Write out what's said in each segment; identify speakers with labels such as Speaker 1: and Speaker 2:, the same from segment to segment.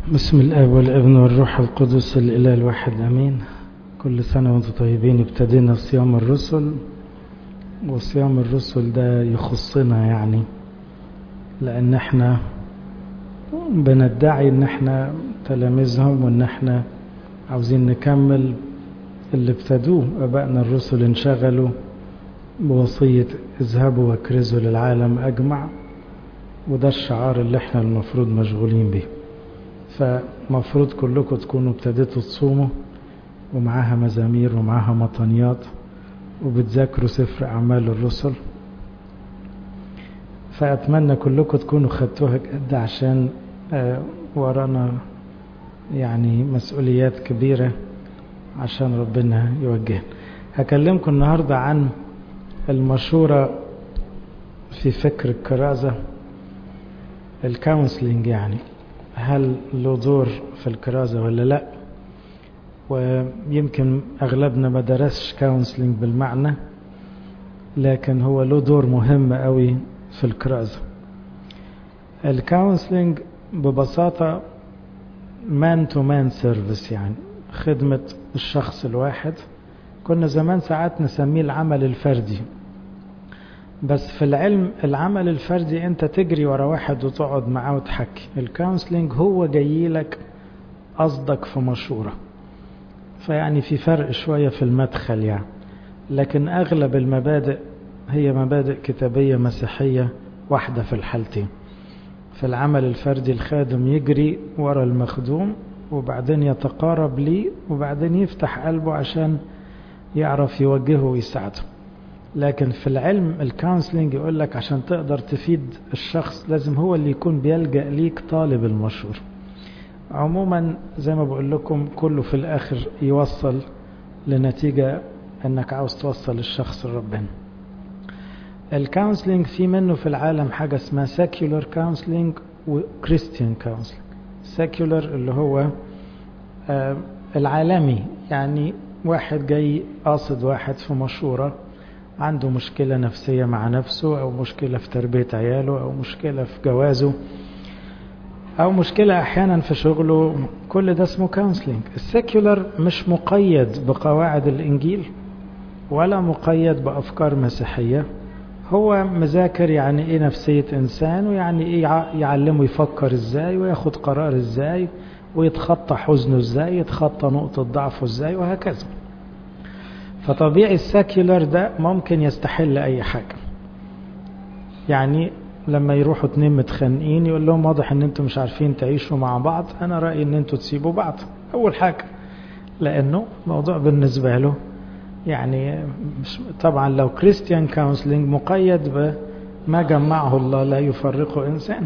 Speaker 1: بسم الاب والابن والروح القدس الاله الواحد امين كل سنه وانتم طيبين ابتدينا صيام الرسل وصيام الرسل ده يخصنا يعني لان احنا بندعي ان احنا تلاميذهم وان احنا عاوزين نكمل اللي ابتدوه ابائنا الرسل انشغلوا بوصيه اذهبوا واكرزوا للعالم اجمع وده الشعار اللي احنا المفروض مشغولين بيه فمفروض كلكم تكونوا ابتديتوا تصوموا ومعاها مزامير ومعاها مطنيات وبتذاكروا سفر أعمال الرسل فأتمنى كلكم تكونوا خدتوها قد عشان ورانا يعني مسؤوليات كبيرة عشان ربنا يوجهنا هكلمكم النهاردة عن المشورة في فكر الكرازة الكونسلنج يعني هل له دور في الكرازة ولا لا ويمكن أغلبنا ما درسش كونسلنج بالمعنى لكن هو له دور مهم قوي في الكرازة الكونسلنج ببساطة مان تو مان سيرفيس يعني خدمة الشخص الواحد كنا زمان ساعات نسميه العمل الفردي بس في العلم العمل الفردي انت تجري ورا واحد وتقعد معاه وتحكي الكونسلنج هو جاي لك قصدك في مشورة فيعني في فرق شوية في المدخل يعني لكن اغلب المبادئ هي مبادئ كتابية مسيحية واحدة في الحالتين في العمل الفردي الخادم يجري ورا المخدوم وبعدين يتقارب ليه وبعدين يفتح قلبه عشان يعرف يوجهه ويساعده لكن في العلم الكونسلنج يقول لك عشان تقدر تفيد الشخص لازم هو اللي يكون بيلجأ ليك طالب المشهور عموما زي ما بقول لكم كله في الاخر يوصل لنتيجة انك عاوز توصل الشخص لربنا الكونسلنج في منه في العالم حاجة اسمها secular counseling و Christian counseling secular اللي هو آه العالمي يعني واحد جاي قاصد واحد في مشورة عنده مشكلة نفسية مع نفسه أو مشكلة في تربية عياله أو مشكلة في جوازه أو مشكلة أحيانا في شغله كل ده اسمه كونسلنج السيكولر مش مقيد بقواعد الإنجيل ولا مقيد بأفكار مسيحية هو مذاكر يعني إيه نفسية إنسان ويعني إيه يعلمه يفكر إزاي وياخد قرار إزاي ويتخطى حزنه إزاي يتخطى نقطة ضعفه إزاي وهكذا فطبيعي الساكيولر ده ممكن يستحل اي حاجة يعني لما يروحوا اتنين متخانقين يقول لهم واضح ان انتوا مش عارفين تعيشوا مع بعض انا رأيي ان انتوا تسيبوا بعض اول حاجة لانه موضوع بالنسبة له يعني مش طبعا لو كريستيان كونسلنج مقيد بما جمعه الله لا يفرقه انسان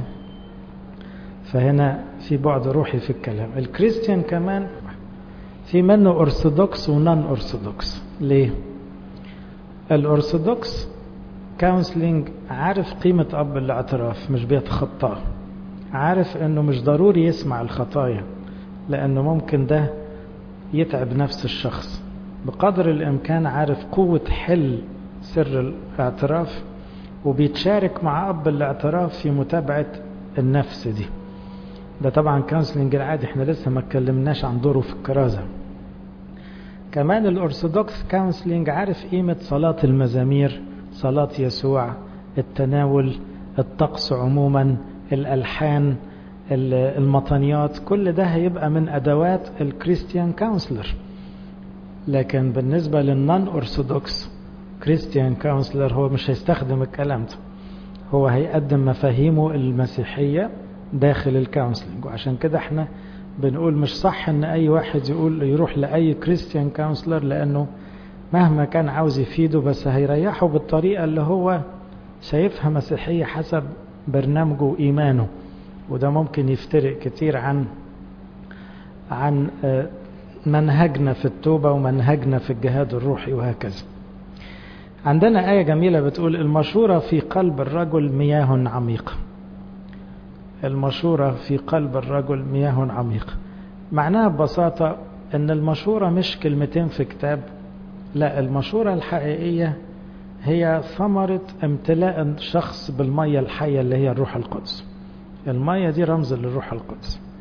Speaker 1: فهنا في بعد روحي في الكلام الكريستيان كمان في منه أرثوذكس ونون أرثوذكس ليه؟ الأرثوذكس كونسلنج عارف قيمة أب الاعتراف مش بيتخطاه عارف أنه مش ضروري يسمع الخطايا لأنه ممكن ده يتعب نفس الشخص بقدر الإمكان عارف قوة حل سر الاعتراف وبيتشارك مع أب الاعتراف في متابعة النفس دي ده طبعا كونسلنج العادي احنا لسه ما اتكلمناش عن دوره في الكرازة كمان الأرثوذكس كونسلنج عارف قيمة صلاة المزامير صلاة يسوع التناول الطقس عموما الألحان المطنيات كل ده هيبقى من أدوات الكريستيان كونسلر لكن بالنسبة للنون أرثوذكس كريستيان كونسلر هو مش هيستخدم الكلام ده هو هيقدم مفاهيمه المسيحية داخل الكونسلنج وعشان كده احنا بنقول مش صح ان اي واحد يقول يروح لاي كريستيان كونسلر لانه مهما كان عاوز يفيده بس هيريحه بالطريقة اللي هو شايفها مسيحية حسب برنامجه وإيمانه وده ممكن يفترق كتير عن عن منهجنا في التوبة ومنهجنا في الجهاد الروحي وهكذا عندنا آية جميلة بتقول المشورة في قلب الرجل مياه عميقة المشورة في قلب الرجل مياه عميقة معناها ببساطة ان المشورة مش كلمتين في كتاب لا المشورة الحقيقية هي ثمرة امتلاء الشخص بالمية الحية اللي هي الروح القدس المية دي رمز للروح القدس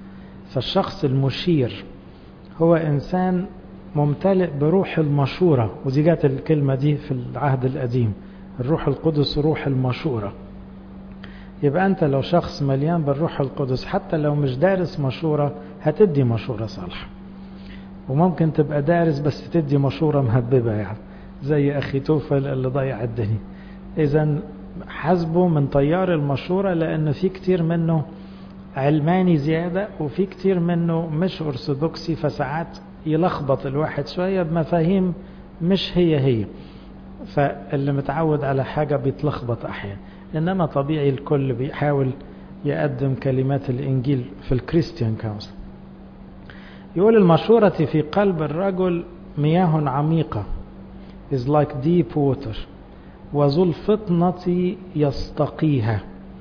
Speaker 1: فالشخص المشير هو إنسان ممتلئ بروح المشورة ودي جات الكلمة دي في العهد القديم الروح القدس روح المشورة يبقى أنت لو شخص مليان بالروح القدس حتى لو مش دارس مشورة هتدي مشورة صالحة وممكن تبقى دارس بس تدي مشورة مهببة يعني زي أخي توفل اللي ضيع الدنيا إذا حاسبه من طيار المشورة لأن في كتير منه علماني زيادة وفي كتير منه مش أرثوذكسي فساعات يلخبط الواحد شوية بمفاهيم مش هي هي فاللي متعود على حاجة بيتلخبط أحيانا إنما طبيعي الكل بيحاول يقدم كلمات الإنجيل في الكريستيان كونسل يقول المشورة في قلب الرجل مياه عميقة is like deep water وذو الفطنة يستقيها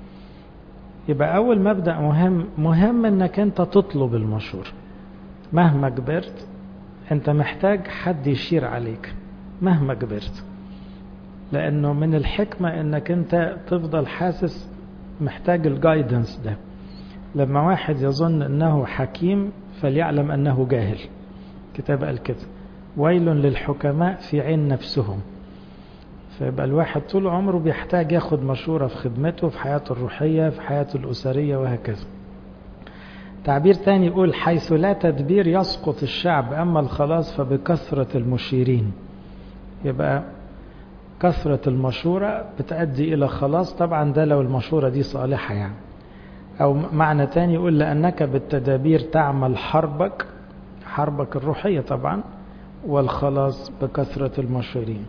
Speaker 1: يبقى أول مبدأ مهم مهم إنك أنت تطلب المشورة مهما كبرت أنت محتاج حد يشير عليك مهما كبرت لأنه من الحكمة إنك أنت تفضل حاسس محتاج الجايدنس ده لما واحد يظن أنه حكيم فليعلم أنه جاهل كتاب قال كده ويل للحكماء في عين نفسهم فيبقى الواحد طول عمره بيحتاج ياخد مشورة في خدمته في حياته الروحية في حياته الأسرية وهكذا تعبير تاني يقول حيث لا تدبير يسقط الشعب أما الخلاص فبكثرة المشيرين يبقى كثرة المشورة بتؤدي إلى خلاص طبعا ده لو المشورة دي صالحة يعني أو معنى تاني يقول لأنك بالتدابير تعمل حربك حربك الروحية طبعا والخلاص بكثرة المشيرين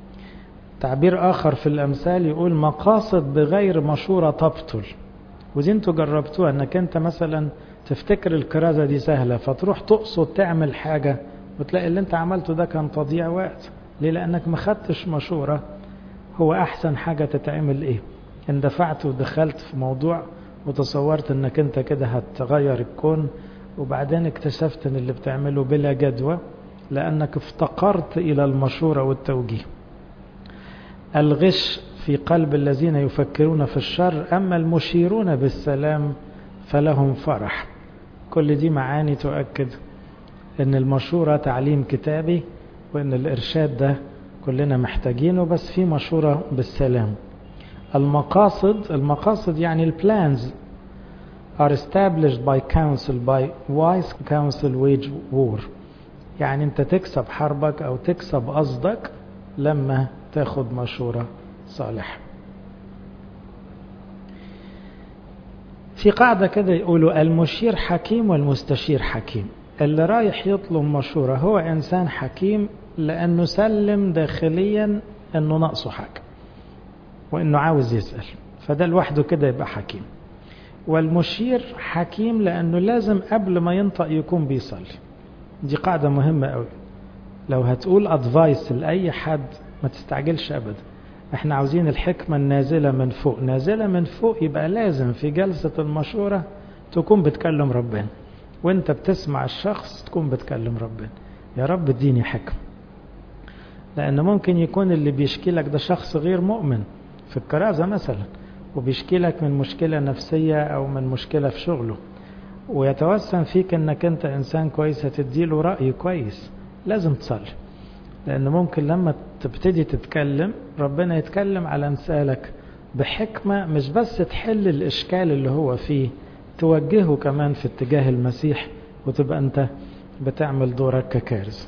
Speaker 1: تعبير آخر في الأمثال يقول مقاصد بغير مشورة تبطل ودي انتوا جربتوها انك انت مثلا تفتكر الكرازة دي سهلة فتروح تقصد تعمل حاجة وتلاقي اللي انت عملته ده كان تضييع وقت ليه لانك ما خدتش مشورة هو احسن حاجة تتعمل ايه اندفعت ودخلت في موضوع وتصورت انك انت كده هتغير الكون وبعدين اكتشفت ان اللي بتعمله بلا جدوى لانك افتقرت الى المشورة والتوجيه الغش في قلب الذين يفكرون في الشر أما المشيرون بالسلام فلهم فرح كل دي معاني تؤكد أن المشورة تعليم كتابي وأن الإرشاد ده كلنا محتاجينه بس في مشورة بالسلام المقاصد المقاصد يعني البلانز are established by counsel by wise counsel wage war يعني انت تكسب حربك او تكسب قصدك لما تاخد مشورة صالحة في قاعدة كده يقولوا المشير حكيم والمستشير حكيم اللي رايح يطلب مشورة هو إنسان حكيم لأنه سلم داخليا أنه ناقصه حاجة وأنه عاوز يسأل فده لوحده كده يبقى حكيم والمشير حكيم لأنه لازم قبل ما ينطق يكون بيصلي دي قاعدة مهمة قوي لو هتقول أدفايس لأي حد ما تستعجلش أبدا احنا عاوزين الحكمة النازلة من فوق نازلة من فوق يبقى لازم في جلسة المشورة تكون بتكلم ربنا وانت بتسمع الشخص تكون بتكلم ربنا يا رب اديني حكمة لأن ممكن يكون اللي بيشكي لك ده شخص غير مؤمن في الكرازة مثلا وبيشكي لك من مشكلة نفسية أو من مشكلة في شغله ويتوسم فيك انك انت انسان كويس هتديله رأي كويس لازم تصلي لأن ممكن لما تبتدي تتكلم ربنا يتكلم على مثالك بحكمة مش بس تحل الإشكال اللي هو فيه توجهه كمان في اتجاه المسيح وتبقى أنت بتعمل دورك ككارز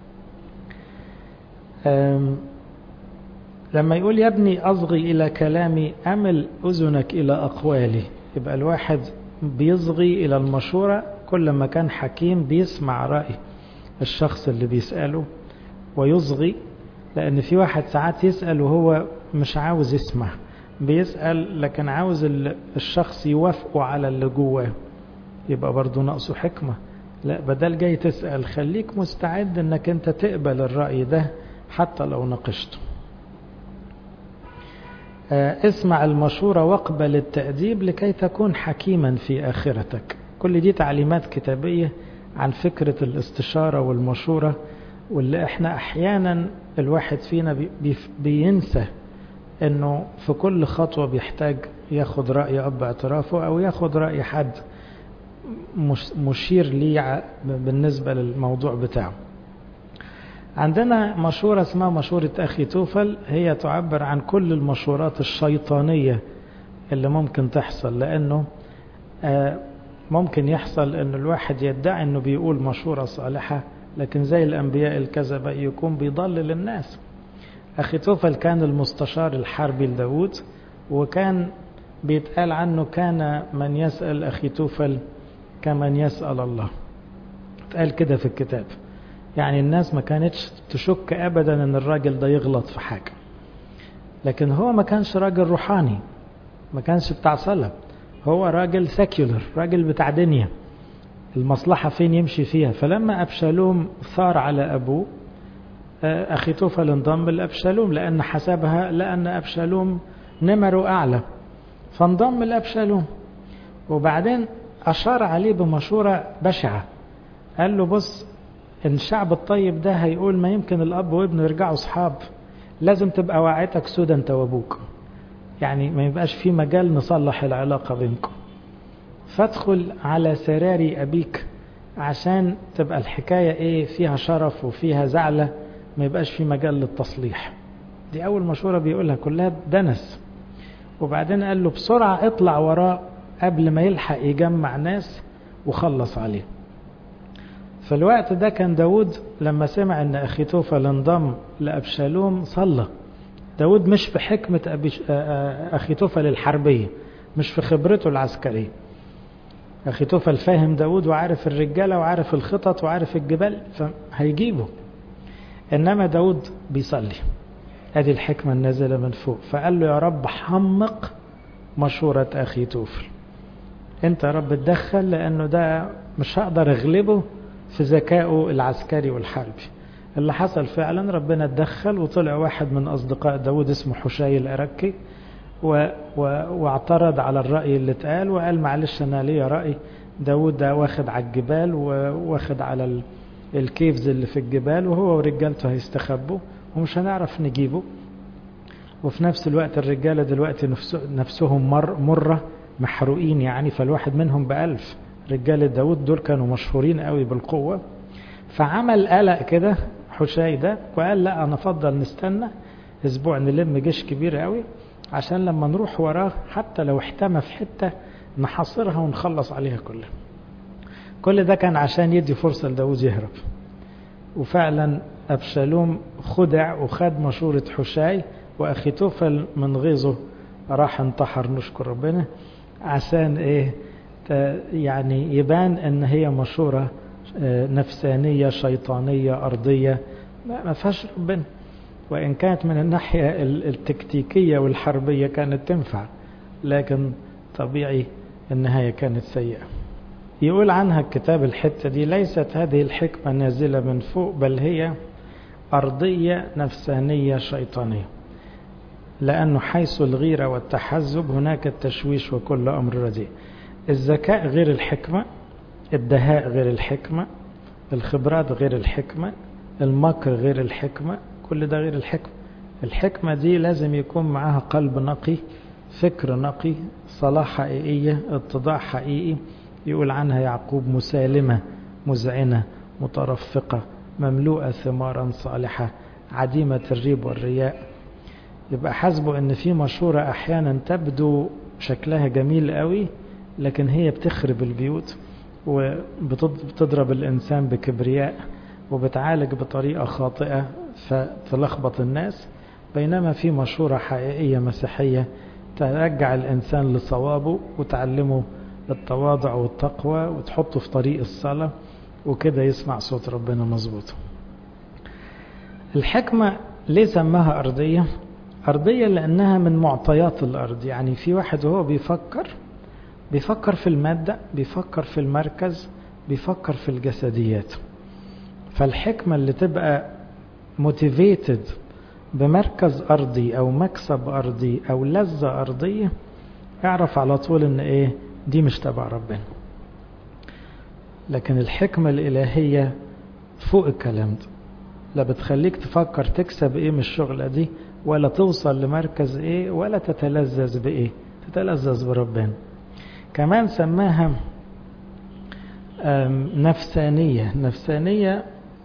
Speaker 1: لما يقول يا ابني أصغي إلى كلامي أمل أذنك إلى أقوالي يبقى الواحد بيصغي إلى المشورة كل ما كان حكيم بيسمع رأي الشخص اللي بيسأله ويصغي لأن في واحد ساعات يسأل وهو مش عاوز يسمع بيسأل لكن عاوز الشخص يوافقه على اللي جواه يبقى برضه ناقصه حكمة لا بدل جاي تسأل خليك مستعد انك انت تقبل الرأي ده حتى لو ناقشته اسمع المشورة واقبل التأديب لكي تكون حكيما في آخرتك كل دي تعليمات كتابية عن فكرة الاستشارة والمشورة واللي احنا احيانا الواحد فينا بي بينسى انه في كل خطوة بيحتاج ياخد رأي اب اعترافه او ياخد رأي حد مشير لي بالنسبة للموضوع بتاعه عندنا مشورة اسمها مشورة أخي توفل هي تعبر عن كل المشورات الشيطانية اللي ممكن تحصل لأنه ممكن يحصل أن الواحد يدعي أنه بيقول مشورة صالحة لكن زي الأنبياء الكذبة يكون بيضلل الناس أخي توفل كان المستشار الحربي لداود وكان بيتقال عنه كان من يسأل أخي توفل كمن يسأل الله اتقال كده في الكتاب يعني الناس ما كانتش تشك أبدا أن الراجل ده يغلط في حاجة لكن هو ما كانش راجل روحاني ما كانش بتاع صلاة هو راجل سيكولر راجل بتاع دنيا المصلحة فين يمشي فيها فلما أبشالوم ثار على أبوه أخي توفل انضم لأبشالوم لأن حسبها لأن أبشالوم نمره أعلى فانضم لأبشالوم وبعدين أشار عليه بمشورة بشعة قال له بص إن الشعب الطيب ده هيقول ما يمكن الأب وابنه يرجعوا أصحاب لازم تبقى وعيتك سودا أنت وأبوك يعني ما يبقاش في مجال نصلح العلاقة بينكم فادخل على سراري أبيك عشان تبقى الحكاية إيه فيها شرف وفيها زعلة ما يبقاش في مجال للتصليح دي أول مشورة بيقولها كلها دنس وبعدين قال له بسرعة اطلع وراه قبل ما يلحق يجمع ناس وخلص عليه في الوقت ده كان داود لما سمع ان اخيتوفل انضم لابشالوم صلى داود مش في حكمة اخيتوفل الحربية مش في خبرته العسكرية اخيتوفل فاهم داود وعارف الرجالة وعارف الخطط وعارف الجبال فهيجيبه انما داود بيصلي ادي الحكمة النازلة من فوق فقال له يا رب حمق مشورة اخي توفل انت يا رب اتدخل لانه ده مش هقدر اغلبه في ذكائه العسكري والحربي اللي حصل فعلا ربنا اتدخل وطلع واحد من اصدقاء داود اسمه حشاي الاركي و... و... واعترض على الرأي اللي اتقال وقال معلش انا ليا رأي داود ده واخد على الجبال وواخد على ال... الكيفز اللي في الجبال وهو ورجالته هيستخبوا ومش هنعرف نجيبه وفي نفس الوقت الرجالة دلوقتي نفسهم مر مرة محروقين يعني فالواحد منهم بألف رجال داود دول كانوا مشهورين قوي بالقوة فعمل قلق كده حشاي ده وقال لا أنا أفضل نستنى أسبوع نلم جيش كبير قوي عشان لما نروح وراه حتى لو احتمى في حتة نحاصرها ونخلص عليها كلها كل ده كان عشان يدي فرصة لداود يهرب وفعلا أبشالوم خدع وخد مشورة حشاي وأخيتوفل من غيظه راح انتحر نشكر ربنا عشان ايه يعني يبان ان هي مشورة نفسانية شيطانية أرضية ما فيهاش ربنا وإن كانت من الناحية التكتيكية والحربية كانت تنفع لكن طبيعي النهاية كانت سيئة يقول عنها الكتاب الحتة دي ليست هذه الحكمة نازلة من فوق بل هي أرضية نفسانية شيطانية لأنه حيث الغيرة والتحزب هناك التشويش وكل أمر رديء الذكاء غير الحكمة الدهاء غير الحكمة الخبرات غير الحكمة المكر غير الحكمة كل ده غير الحكمة الحكمة دي لازم يكون معاها قلب نقي فكر نقي صلاح حقيقية اتضاع حقيقي يقول عنها يعقوب مسالمة مذعنة مترفقة مملوءة ثمارا صالحة عديمة الريب والرياء يبقى حاسبه ان في مشورة احيانا تبدو شكلها جميل قوي لكن هي بتخرب البيوت وبتضرب الانسان بكبرياء وبتعالج بطريقة خاطئة فتلخبط الناس بينما في مشورة حقيقية مسيحية ترجع الإنسان لصوابه وتعلمه التواضع والتقوى وتحطه في طريق الصلاة وكده يسمع صوت ربنا مظبوط الحكمة ليه سماها أرضية أرضية لأنها من معطيات الأرض يعني في واحد وهو بيفكر بيفكر في المادة بيفكر في المركز بيفكر في الجسديات فالحكمة اللي تبقى موتيفيتد بمركز أرضي أو مكسب أرضي أو لذة أرضية اعرف على طول ان ايه دي مش تبع ربنا لكن الحكمة الإلهية فوق الكلام ده لا بتخليك تفكر تكسب ايه من الشغلة دي ولا توصل لمركز ايه ولا تتلذذ بايه تتلذذ بربنا كمان سماها نفسانية نفسانية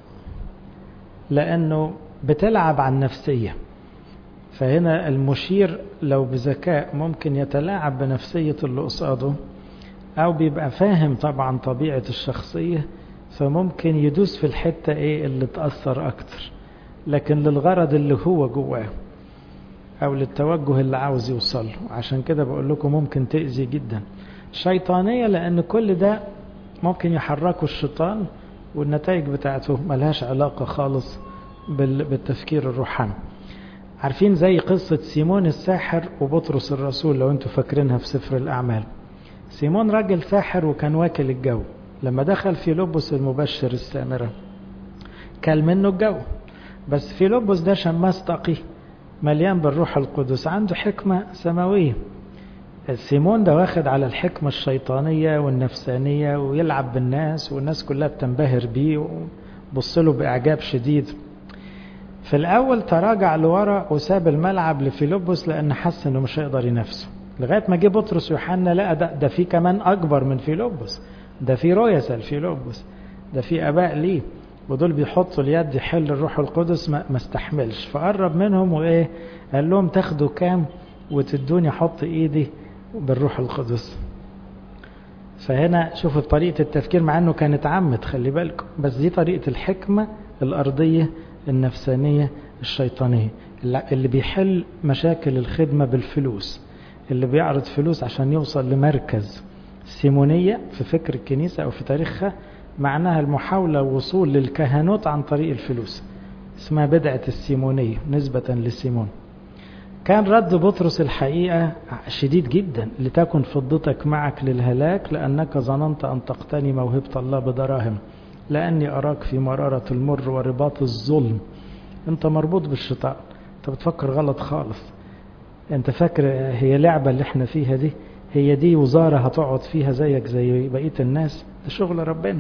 Speaker 1: لأنه بتلعب على النفسية فهنا المشير لو بذكاء ممكن يتلاعب بنفسية اللي قصاده أو بيبقى فاهم طبعا طبيعة الشخصية فممكن يدوس في الحتة إيه اللي تأثر أكتر لكن للغرض اللي هو جواه أو للتوجه اللي عاوز يوصل له عشان كده بقول لكم ممكن تأذي جدا شيطانية لأن كل ده ممكن يحركوا الشيطان والنتائج بتاعته ملهاش علاقة خالص بالتفكير الروحاني عارفين زي قصة سيمون الساحر وبطرس الرسول لو انتوا فاكرينها في سفر الأعمال سيمون راجل ساحر وكان واكل الجو لما دخل في لبس المبشر السامرة كل منه الجو بس في لبس ده شماس تقي مليان بالروح القدس عنده حكمة سماوية سيمون ده واخد على الحكمة الشيطانية والنفسانية ويلعب بالناس والناس كلها بتنبهر بيه وبص له بإعجاب شديد في الأول تراجع لورا وساب الملعب لفيلبس لأن حس إنه مش هيقدر ينافسه لغاية ما جه بطرس ويوحنا لقى ده, ده في كمان أكبر من فيلبس ده في رؤساء لفيلبس ده في آباء ليه ودول بيحطوا اليد يحل الروح القدس ما, ما استحملش فقرب منهم وإيه قال لهم تاخدوا كام وتدوني أحط إيدي بالروح القدس فهنا شوفوا طريقة التفكير مع أنه كانت عمت خلي بالكم بس دي طريقة الحكمة الأرضية النفسانية الشيطانية اللي بيحل مشاكل الخدمة بالفلوس اللي بيعرض فلوس عشان يوصل لمركز سيمونية في فكر الكنيسة أو في تاريخها معناها المحاولة وصول للكهنوت عن طريق الفلوس اسمها بدعة السيمونية نسبة لسيمون كان رد بطرس الحقيقة شديد جدا لتكن فضتك معك للهلاك لأنك ظننت أن تقتني موهبة الله بدراهم لأني أراك في مرارة المر ورباط الظلم أنت مربوط بالشيطان أنت بتفكر غلط خالص أنت فاكر هي لعبة اللي احنا فيها دي هي دي وزارة هتقعد فيها زيك زي بقية الناس ده شغل ربنا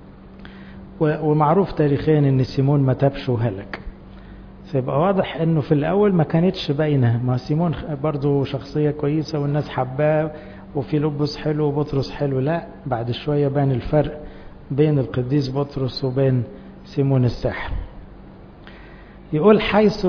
Speaker 1: ومعروف تاريخيا ان سيمون ما تابش وهلك فيبقى واضح انه في الاول ما كانتش باينه ما سيمون برضو شخصيه كويسه والناس حباه وفي لبس حلو وبطرس حلو لا بعد شويه بان الفرق بين القديس بطرس وبين سيمون الساحر يقول حيث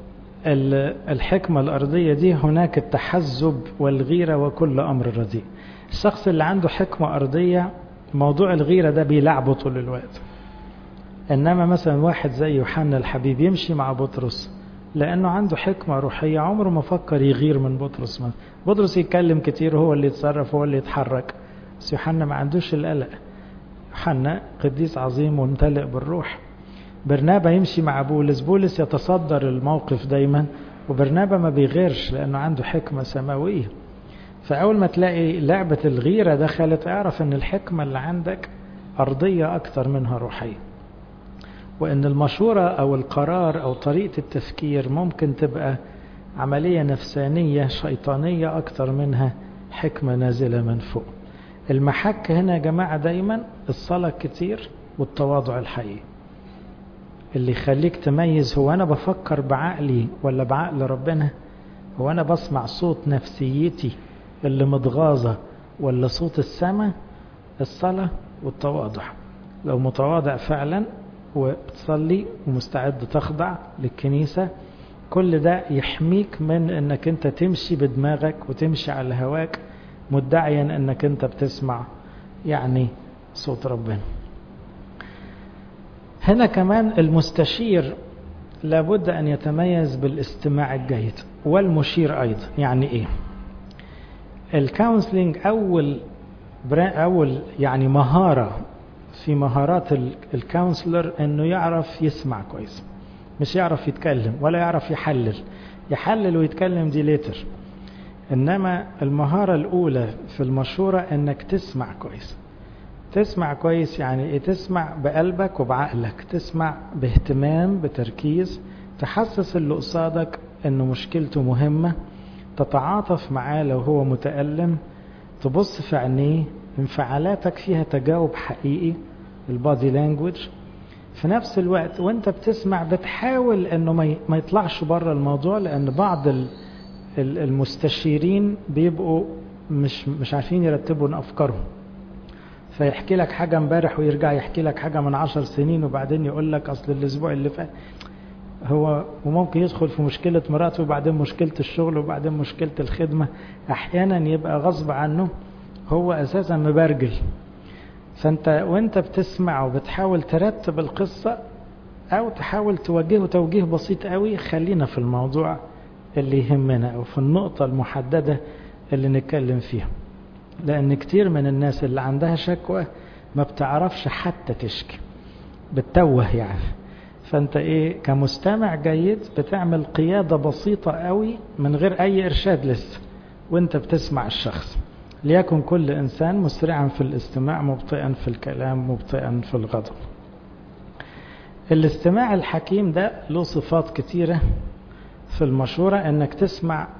Speaker 1: الحكمة الأرضية دي هناك التحزب والغيرة وكل أمر رديء الشخص اللي عنده حكمة أرضية موضوع الغيرة ده بيلعبه طول الوقت إنما مثلا واحد زي يوحنا الحبيب يمشي مع بطرس لأنه عنده حكمة روحية عمره ما فكر يغير من بطرس ما. بطرس يتكلم كتير هو اللي يتصرف هو اللي يتحرك بس يوحنا ما عندوش القلق يوحنا قديس عظيم وممتلئ بالروح برنابا يمشي مع بولس بولس يتصدر الموقف دايما وبرنابا ما بيغيرش لأنه عنده حكمة سماوية فأول ما تلاقي لعبة الغيرة دخلت اعرف أن الحكمة اللي عندك أرضية أكتر منها روحية وأن المشورة أو القرار أو طريقة التفكير ممكن تبقى عملية نفسانية شيطانية أكتر منها حكمة نازلة من فوق المحك هنا يا جماعة دايما الصلاة كتير والتواضع الحقيقي اللي يخليك تميز هو أنا بفكر بعقلي ولا بعقل ربنا هو أنا بسمع صوت نفسيتي اللي متغاظة ولا صوت السماء الصلاة والتواضع لو متواضع فعلا وبتصلي ومستعد تخضع للكنيسة كل ده يحميك من انك انت تمشي بدماغك وتمشي على هواك مدعيا انك انت بتسمع يعني صوت ربنا هنا كمان المستشير لابد ان يتميز بالاستماع الجيد والمشير ايضا يعني ايه الكونسلنج اول اول يعني مهاره في مهارات الكونسلر انه يعرف يسمع كويس مش يعرف يتكلم ولا يعرف يحلل يحلل ويتكلم دي ليتر انما المهاره الاولى في المشوره انك تسمع كويس تسمع كويس يعني ايه تسمع بقلبك وبعقلك تسمع باهتمام بتركيز تحسس اللي قصادك انه مشكلته مهمه تتعاطف معاه لو هو متألم تبص في عينيه انفعالاتك فيها تجاوب حقيقي البادي لانجوج في نفس الوقت وانت بتسمع بتحاول انه ما يطلعش بره الموضوع لان بعض المستشيرين بيبقوا مش مش عارفين يرتبوا افكارهم فيحكي لك حاجة امبارح ويرجع يحكي لك حاجة من عشر سنين وبعدين يقول لك أصل الأسبوع اللي فات هو وممكن يدخل في مشكلة مراته وبعدين مشكلة الشغل وبعدين مشكلة الخدمة أحيانا يبقى غصب عنه هو أساسا مبرجل فأنت وأنت بتسمع وبتحاول ترتب القصة أو تحاول توجهه توجيه بسيط قوي خلينا في الموضوع اللي يهمنا أو في النقطة المحددة اللي نتكلم فيها لأن كتير من الناس اللي عندها شكوى ما بتعرفش حتى تشكي بتتوه يعني فانت ايه كمستمع جيد بتعمل قيادة بسيطة قوي من غير اي ارشاد لسه وانت بتسمع الشخص ليكن كل انسان مسرعا في الاستماع مبطئا في الكلام مبطئا في الغضب الاستماع الحكيم ده له صفات كتيرة في المشورة انك تسمع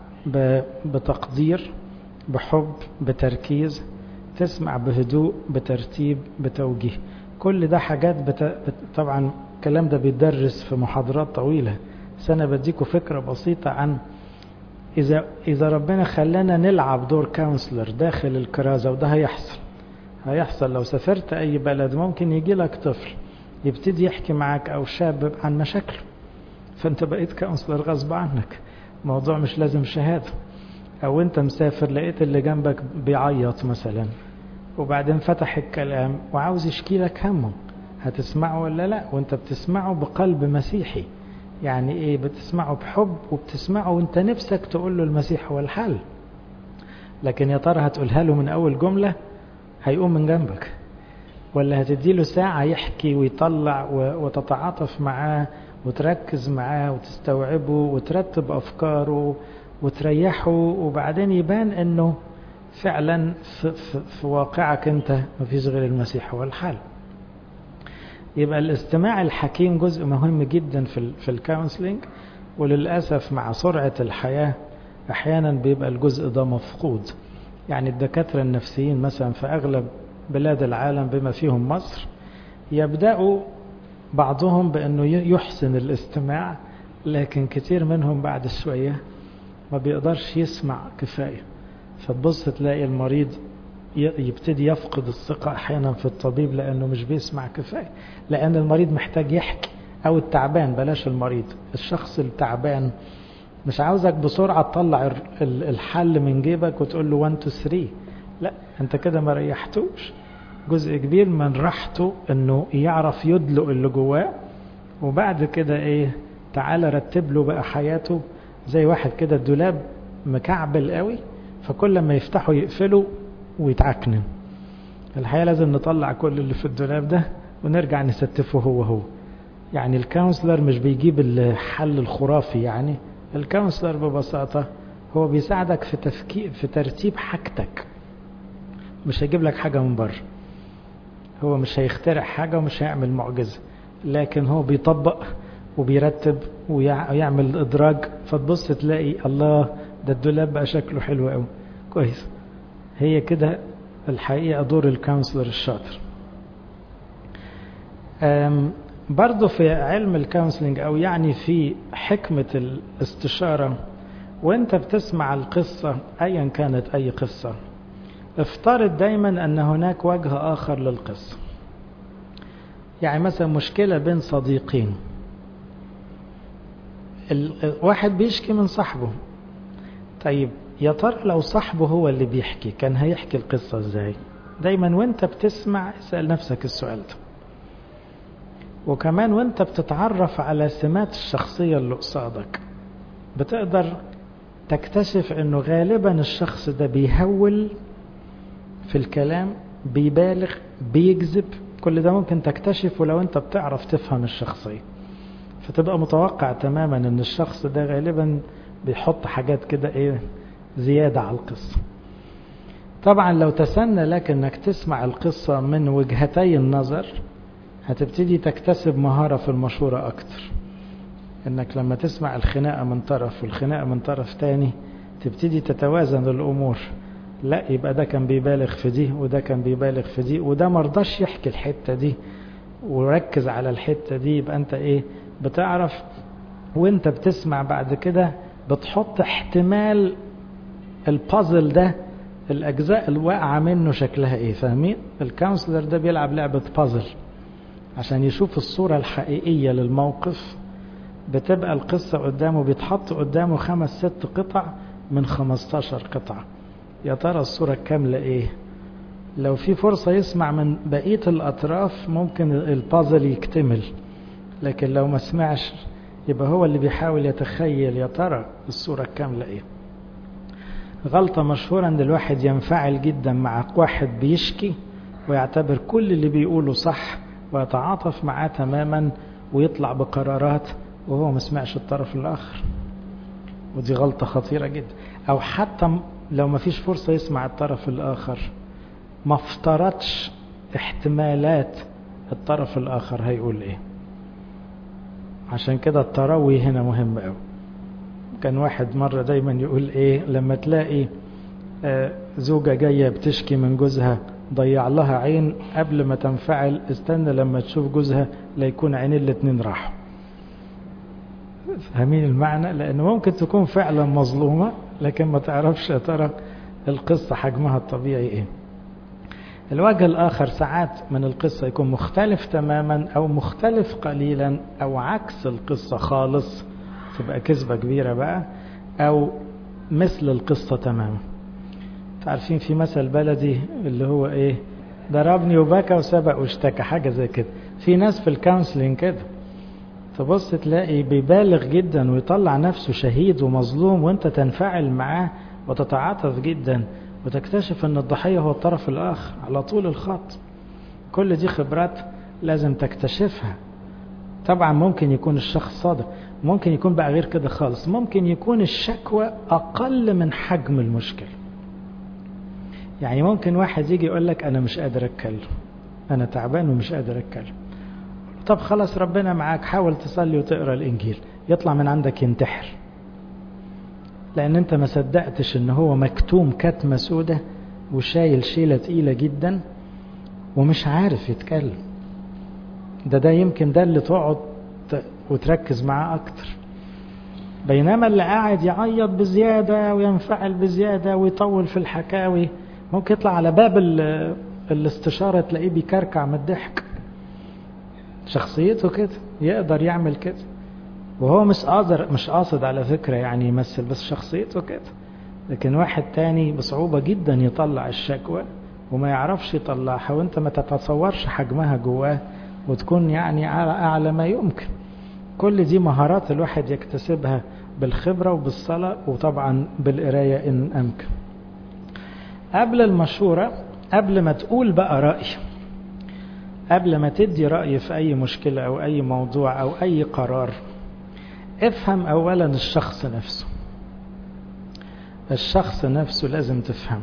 Speaker 1: بتقدير بحب بتركيز تسمع بهدوء بترتيب بتوجيه كل ده حاجات بت... طبعا الكلام ده بيتدرس في محاضرات طويلة بس أنا بديكوا فكرة بسيطة عن إذا إذا ربنا خلانا نلعب دور كونسلر داخل الكرازة وده هيحصل هيحصل لو سافرت أي بلد ممكن يجي لك طفل يبتدي يحكي معك أو شاب عن مشاكله فأنت بقيت كونسلر غصب عنك موضوع مش لازم شهادة أو أنت مسافر لقيت اللي جنبك بيعيط مثلا وبعدين فتح الكلام وعاوز يشكي لك همه هتسمعه ولا لا وانت بتسمعه بقلب مسيحي يعني ايه بتسمعه بحب وبتسمعه وانت نفسك تقول له المسيح هو الحل لكن يا ترى هتقولها له من اول جملة هيقوم من جنبك ولا هتديله ساعة يحكي ويطلع وتتعاطف معاه وتركز معاه وتستوعبه وترتب أفكاره وتريحه وبعدين يبان انه فعلا في, في, في واقعك انت مفيش غير المسيح هو الحل يبقى الاستماع الحكيم جزء مهم جدا في في الكونسلنج وللاسف مع سرعه الحياه احيانا بيبقى الجزء ده مفقود يعني الدكاتره النفسيين مثلا في اغلب بلاد العالم بما فيهم مصر يبداوا بعضهم بانه يحسن الاستماع لكن كتير منهم بعد شويه ما بيقدرش يسمع كفايه فتبص تلاقي المريض يبتدي يفقد الثقة أحيانا في الطبيب لأنه مش بيسمع كفاية لأن المريض محتاج يحكي أو التعبان بلاش المريض الشخص التعبان مش عاوزك بسرعة تطلع الحل من جيبك وتقول له 1 2 3 لا أنت كده ما ريحتوش جزء كبير من راحته أنه يعرف يدلق اللي جواه وبعد كده إيه تعالى رتب له بقى حياته زي واحد كده الدولاب مكعبل قوي فكل ما يفتحه يقفله ويتعكنن الحقيقة لازم نطلع كل اللي في الدولاب ده ونرجع نستفه هو هو يعني الكونسلر مش بيجيب الحل الخرافي يعني الكونسلر ببساطة هو بيساعدك في تفكير في ترتيب حاجتك مش هيجيب لك حاجة من بره هو مش هيخترع حاجة ومش هيعمل معجزة لكن هو بيطبق وبيرتب ويعمل إدراج فتبص تلاقي الله ده الدولاب بقى شكله حلو قوي كويس هي كده الحقيقة دور الكونسلر الشاطر برضه في علم الكونسلنج أو يعني في حكمة الاستشارة وانت بتسمع القصة أيا كانت أي قصة افترض دايما أن هناك وجه آخر للقصة يعني مثلا مشكلة بين صديقين واحد بيشكي من صاحبه طيب يا ترى لو صاحبه هو اللي بيحكي كان هيحكي القصة ازاي دايما وانت بتسمع اسأل نفسك السؤال ده وكمان وانت بتتعرف على سمات الشخصية اللي قصادك بتقدر تكتشف انه غالبا الشخص ده بيهول في الكلام بيبالغ بيكذب كل ده ممكن تكتشفه لو انت بتعرف تفهم الشخصية فتبقى متوقع تماما ان الشخص ده غالبا بيحط حاجات كده ايه زيادة على القصة طبعا لو تسنى لك انك تسمع القصة من وجهتي النظر هتبتدي تكتسب مهارة في المشورة اكتر انك لما تسمع الخناقة من طرف والخناقة من طرف تاني تبتدي تتوازن الامور لا يبقى ده كان بيبالغ في دي وده كان بيبالغ في دي وده مرضاش يحكي الحتة دي وركز على الحتة دي يبقى انت ايه بتعرف وانت بتسمع بعد كده بتحط احتمال البازل ده الأجزاء الواقعة منه شكلها إيه فاهمين الكونسلر ده بيلعب لعبة بازل عشان يشوف الصورة الحقيقية للموقف بتبقى القصة قدامه بيتحط قدامه خمس ست قطع من 15 قطعة يا ترى الصورة الكاملة ايه لو في فرصة يسمع من بقية الأطراف ممكن البازل يكتمل لكن لو ما سمعش يبقى هو اللي بيحاول يتخيل يا ترى الصورة الكاملة ايه غلطة مشهورة ان الواحد ينفعل جدا مع واحد بيشكي ويعتبر كل اللي بيقوله صح ويتعاطف معاه تماما ويطلع بقرارات وهو ما سمعش الطرف الآخر ودي غلطة خطيرة جدا أو حتى لو ما فيش فرصة يسمع الطرف الآخر ما افترضش احتمالات الطرف الآخر هيقول إيه عشان كده التروي هنا مهم قوي كان واحد مرة دايما يقول إيه لما تلاقي آه زوجة جاية بتشكي من جوزها ضيع لها عين قبل ما تنفعل استنى لما تشوف جوزها لا يكون عينين الاتنين راحوا فاهمين المعنى لأنه ممكن تكون فعلا مظلومة لكن ما تعرفش يا ترى القصة حجمها الطبيعي ايه الوجه الآخر ساعات من القصة يكون مختلف تماما أو مختلف قليلا أو عكس القصة خالص تبقى كذبة كبيرة بقى أو مثل القصة تماما تعرفين في مثل بلدي اللي هو ايه ضربني وبكى وسبق واشتكى حاجة زي كده في ناس في الكونسلنج كده تبص تلاقي بيبالغ جدا ويطلع نفسه شهيد ومظلوم وانت تنفعل معاه وتتعاطف جدا وتكتشف ان الضحية هو الطرف الاخر على طول الخط كل دي خبرات لازم تكتشفها طبعا ممكن يكون الشخص صادق ممكن يكون بقى غير كده خالص ممكن يكون الشكوى اقل من حجم المشكله يعني ممكن واحد يجي يقول لك انا مش قادر اتكلم انا تعبان ومش قادر اتكلم طب خلاص ربنا معاك حاول تصلي وتقرا الانجيل يطلع من عندك ينتحر لان انت ما صدقتش ان هو مكتوم كتمه سودة وشايل شيله تقيله جدا ومش عارف يتكلم ده ده يمكن ده اللي تقعد وتركز معاه اكتر بينما اللي قاعد يعيط بزياده وينفعل بزياده ويطول في الحكاوي ممكن يطلع على باب الاستشاره تلاقيه بيكركع من الضحك شخصيته كده يقدر يعمل كده وهو مش قادر مش قاصد على فكرة يعني يمثل بس شخصيته كده لكن واحد تاني بصعوبة جدا يطلع الشكوى وما يعرفش يطلعها وانت ما تتصورش حجمها جواه وتكون يعني على أعلى ما يمكن كل دي مهارات الواحد يكتسبها بالخبرة وبالصلاة وطبعا بالقراية إن أمكن قبل المشورة قبل ما تقول بقى رأي قبل ما تدي رأي في أي مشكلة أو أي موضوع أو أي قرار افهم أولا الشخص نفسه الشخص نفسه لازم تفهم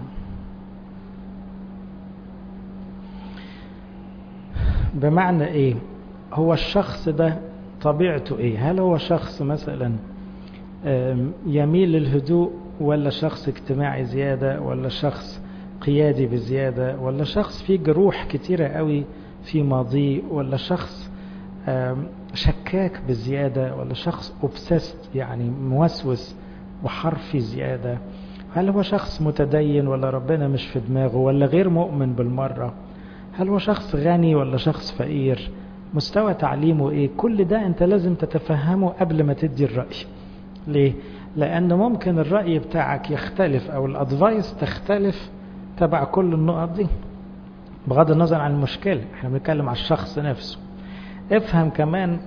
Speaker 1: بمعنى ايه هو الشخص ده طبيعته ايه هل هو شخص مثلا يميل للهدوء ولا شخص اجتماعي زيادة ولا شخص قيادي بزيادة ولا شخص فيه جروح كتيرة قوي في ماضيه ولا شخص شكاك بزيادة ولا شخص أوبسست يعني موسوس وحرفي زيادة هل هو شخص متدين ولا ربنا مش في دماغه ولا غير مؤمن بالمرة هل هو شخص غني ولا شخص فقير مستوى تعليمه ايه كل ده انت لازم تتفهمه قبل ما تدي الرأي ليه لان ممكن الرأي بتاعك يختلف او الادفايس تختلف تبع كل النقط دي بغض النظر عن المشكلة احنا بنتكلم على الشخص نفسه افهم كمان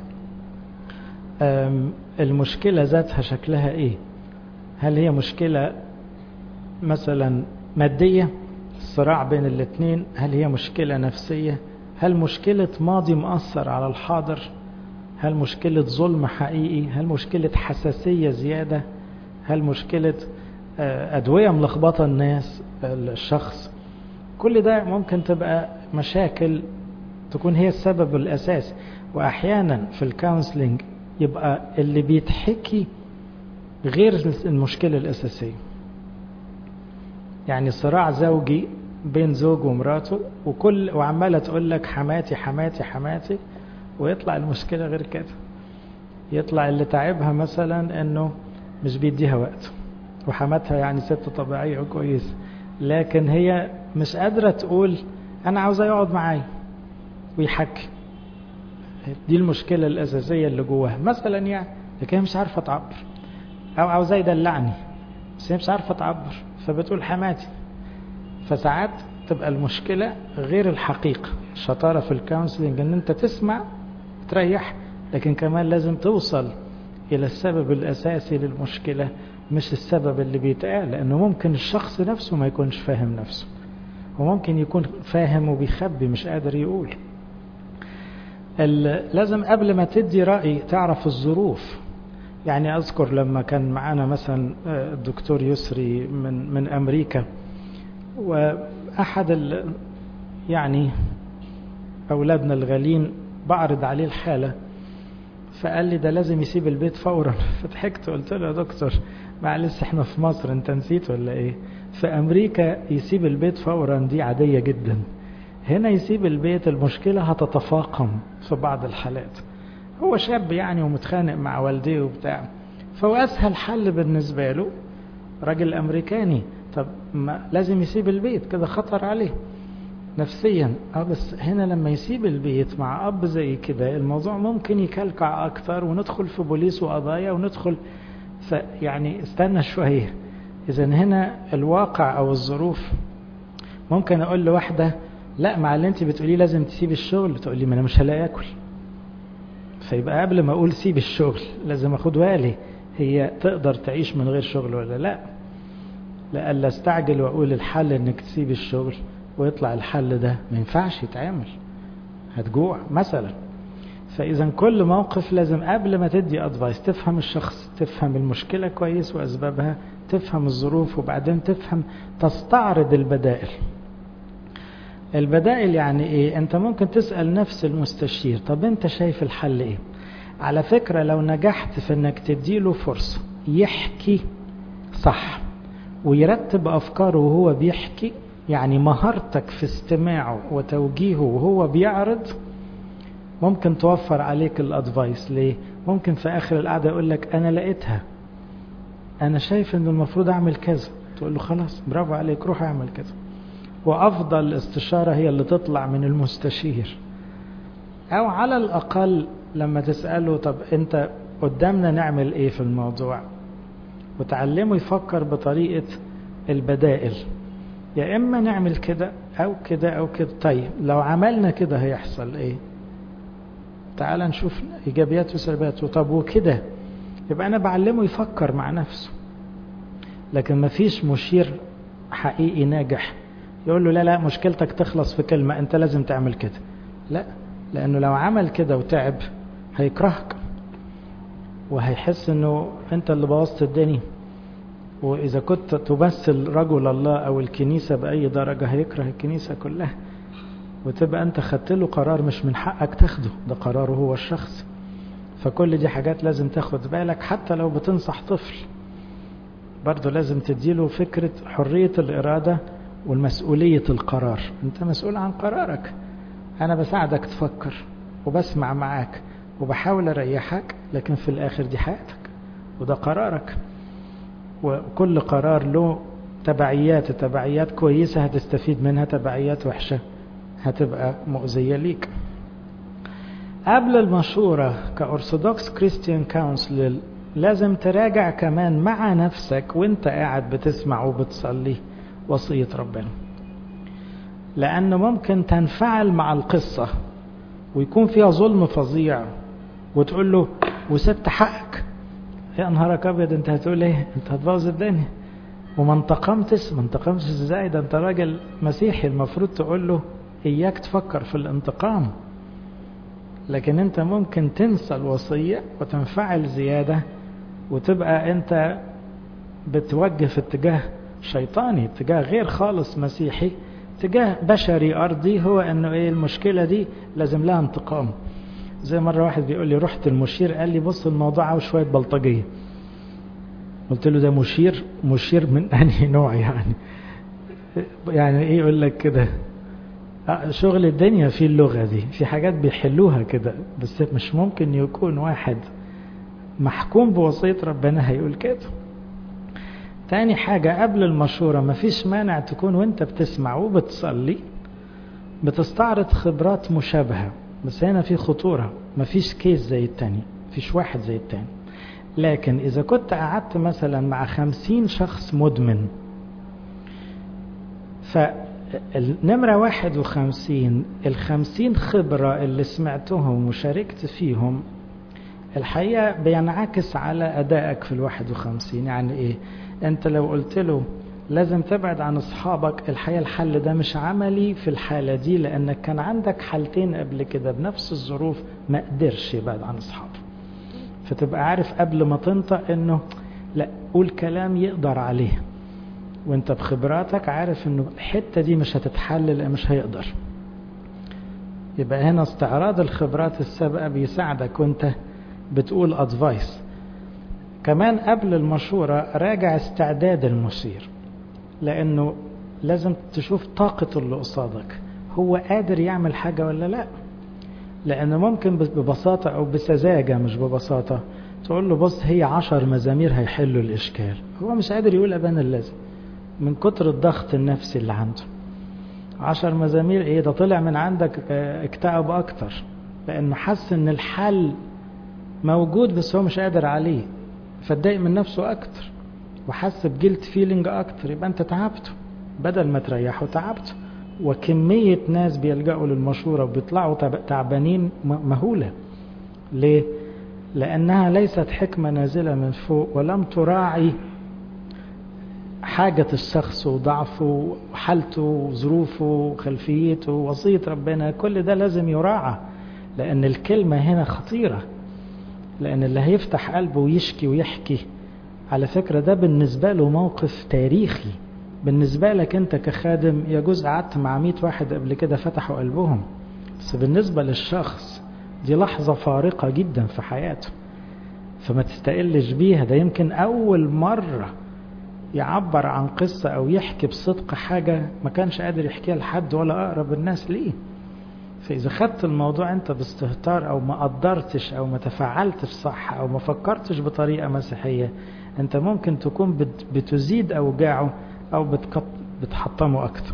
Speaker 1: المشكلة ذاتها شكلها ايه هل هي مشكلة مثلا مادية صراع بين الاثنين هل هي مشكلة نفسية هل مشكلة ماضي مؤثر على الحاضر هل مشكلة ظلم حقيقي هل مشكلة حساسية زيادة هل مشكلة أدوية ملخبطة الناس الشخص كل ده ممكن تبقى مشاكل تكون هي السبب الأساسي وأحيانا في الكونسلنج يبقى اللي بيتحكي غير المشكلة الأساسية يعني صراع زوجي بين زوج ومراته وكل وعمالة تقول لك حماتي حماتي حماتي ويطلع المشكلة غير كده يطلع اللي تعبها مثلا انه مش بيديها وقت وحماتها يعني ست طبيعية وكويس لكن هي مش قادرة تقول أنا عاوزة يقعد معايا ويحكي دي المشكلة الأساسية اللي جواها مثلا يعني لكن هي مش عارفة تعبر أو عاوزاه يدلعني بس هي مش عارفة تعبر فبتقول حماتي فساعات تبقى المشكلة غير الحقيقة الشطارة في الكونسلنج ان انت تسمع تريح لكن كمان لازم توصل الى السبب الاساسي للمشكلة مش السبب اللي بيتقال لانه ممكن الشخص نفسه ما يكونش فاهم نفسه وممكن يكون فاهم وبيخبي مش قادر يقول لازم قبل ما تدي رأي تعرف الظروف يعني أذكر لما كان معانا مثلا الدكتور يسري من من أمريكا وأحد يعني أولادنا الغالين بعرض عليه الحالة فقال لي ده لازم يسيب البيت فورا فضحكت قلت له يا دكتور معلش احنا في مصر انت نسيت ولا ايه في امريكا يسيب البيت فورا دي عادية جدا هنا يسيب البيت المشكلة هتتفاقم في بعض الحالات هو شاب يعني ومتخانق مع والديه وبتاع فهو اسهل حل بالنسبة له راجل امريكاني طب ما لازم يسيب البيت كده خطر عليه نفسيا اه بس هنا لما يسيب البيت مع اب زي كده الموضوع ممكن يكلكع اكتر وندخل في بوليس وقضايا وندخل فيعني استنى شوية اذا هنا الواقع او الظروف ممكن اقول لواحدة لا مع اللي انت بتقوليه لازم تسيب الشغل تقول لي ما انا مش هلاقي اكل فيبقى قبل ما اقول سيب الشغل لازم اخد بالي هي تقدر تعيش من غير شغل ولا لا لألا استعجل واقول الحل انك تسيب الشغل ويطلع الحل ده ما ينفعش يتعمل هتجوع مثلا فاذا كل موقف لازم قبل ما تدي ادفايس تفهم الشخص تفهم المشكلة كويس واسبابها تفهم الظروف وبعدين تفهم تستعرض البدائل البدائل يعني ايه انت ممكن تسأل نفس المستشير طب انت شايف الحل ايه على فكرة لو نجحت في انك تديله فرصة يحكي صح ويرتب افكاره وهو بيحكي يعني مهارتك في استماعه وتوجيهه وهو بيعرض ممكن توفر عليك الادفايس ليه ممكن في اخر القعدة يقول لك انا لقيتها انا شايف ان المفروض اعمل كذا تقول له خلاص برافو عليك روح اعمل كذا وافضل استشارة هي اللي تطلع من المستشير او على الاقل لما تسأله طب انت قدامنا نعمل ايه في الموضوع وتعلمه يفكر بطريقة البدائل يا اما نعمل كده او كده او كده طيب لو عملنا كده هيحصل ايه تعال نشوف ايجابيات وسلبيات طب وكده يبقى انا بعلمه يفكر مع نفسه لكن مفيش مشير حقيقي ناجح يقول له لا لا مشكلتك تخلص في كلمة انت لازم تعمل كده لا لانه لو عمل كده وتعب هيكرهك وهيحس انه انت اللي بوظت الدنيا واذا كنت تمثل رجل الله او الكنيسة باي درجة هيكره الكنيسة كلها وتبقى انت خدت له قرار مش من حقك تاخده ده قراره هو الشخص فكل دي حاجات لازم تاخد بالك حتى لو بتنصح طفل برضه لازم تديله فكرة حرية الإرادة والمسؤولية القرار انت مسؤول عن قرارك انا بساعدك تفكر وبسمع معاك وبحاول اريحك لكن في الاخر دي حياتك وده قرارك وكل قرار له تبعيات تبعيات كويسة هتستفيد منها تبعيات وحشة هتبقى مؤذية ليك قبل المشورة كأرثوذكس كريستيان كونسل لازم تراجع كمان مع نفسك وانت قاعد بتسمع وبتصلي وصية ربنا لأنه ممكن تنفعل مع القصة ويكون فيها ظلم فظيع وتقول له وسبت حقك يا نهارك أبيض أنت هتقول إيه أنت هتبوظ الدنيا وما انتقمتش ما انتقمتش ازاي ده انت راجل مسيحي المفروض تقول له اياك تفكر في الانتقام لكن انت ممكن تنسى الوصية وتنفعل زيادة وتبقى انت بتوجه في اتجاه شيطاني اتجاه غير خالص مسيحي اتجاه بشري ارضي هو انه ايه المشكلة دي لازم لها انتقام زي مرة واحد بيقول لي رحت المشير قال لي بص الموضوع عاوز شوية بلطجية قلت له ده مشير مشير من انهي نوع يعني يعني ايه يقول لك كده شغل الدنيا في اللغة دي في حاجات بيحلوها كده بس مش ممكن يكون واحد محكوم بوصية ربنا هيقول كده تاني حاجة قبل المشورة مفيش مانع تكون وانت بتسمع وبتصلي بتستعرض خبرات مشابهة بس هنا في خطورة مفيش كيس زي التاني مفيش واحد زي التاني لكن إذا كنت قعدت مثلا مع خمسين شخص مدمن فالنمرة واحد وخمسين الخمسين خبرة اللي سمعتهم وشاركت فيهم الحقيقة بينعكس على أدائك في الواحد وخمسين يعني إيه أنت لو قلت له لازم تبعد عن أصحابك الحقيقة الحل ده مش عملي في الحالة دي لأنك كان عندك حالتين قبل كده بنفس الظروف ما قدرش يبعد عن أصحابه فتبقى عارف قبل ما تنطق انه لا قول كلام يقدر عليه وانت بخبراتك عارف انه الحتة دي مش هتتحل لان مش هيقدر يبقى هنا استعراض الخبرات السابقة بيساعدك وانت بتقول ادفايس كمان قبل المشورة راجع استعداد المشير لانه لازم تشوف طاقة اللي قصادك هو قادر يعمل حاجة ولا لا لأن ممكن ببساطة أو بسذاجة مش ببساطة تقول له بص هي عشر مزامير هيحلوا الإشكال هو مش قادر يقول أبان اللازم من كتر الضغط النفسي اللي عنده عشر مزامير ايه ده طلع من عندك اكتئب أكتر لأنه حس إن الحل موجود بس هو مش قادر عليه فاتضايق من نفسه أكتر وحس بجلد فيلينج أكتر يبقى أنت تعبته بدل ما تريحه تعبته وكمية ناس بيلجأوا للمشورة وبيطلعوا تعبانين مهولة ليه؟ لأنها ليست حكمة نازلة من فوق ولم تراعي حاجة الشخص وضعفه وحالته وظروفه وخلفيته ووصية ربنا كل ده لازم يراعى لأن الكلمة هنا خطيرة لأن اللي هيفتح قلبه ويشكي ويحكي على فكرة ده بالنسبة له موقف تاريخي بالنسبة لك أنت كخادم يجوز قعدت مع 100 واحد قبل كده فتحوا قلبهم بس بالنسبة للشخص دي لحظة فارقة جدا في حياته فما تستقلش بيها ده يمكن أول مرة يعبر عن قصة أو يحكي بصدق حاجة ما كانش قادر يحكيها لحد ولا أقرب الناس ليه فإذا خدت الموضوع أنت باستهتار أو ما قدرتش أو ما تفاعلتش صح أو ما فكرتش بطريقة مسيحية أنت ممكن تكون بتزيد أوجاعه أو بتحطمه أكتر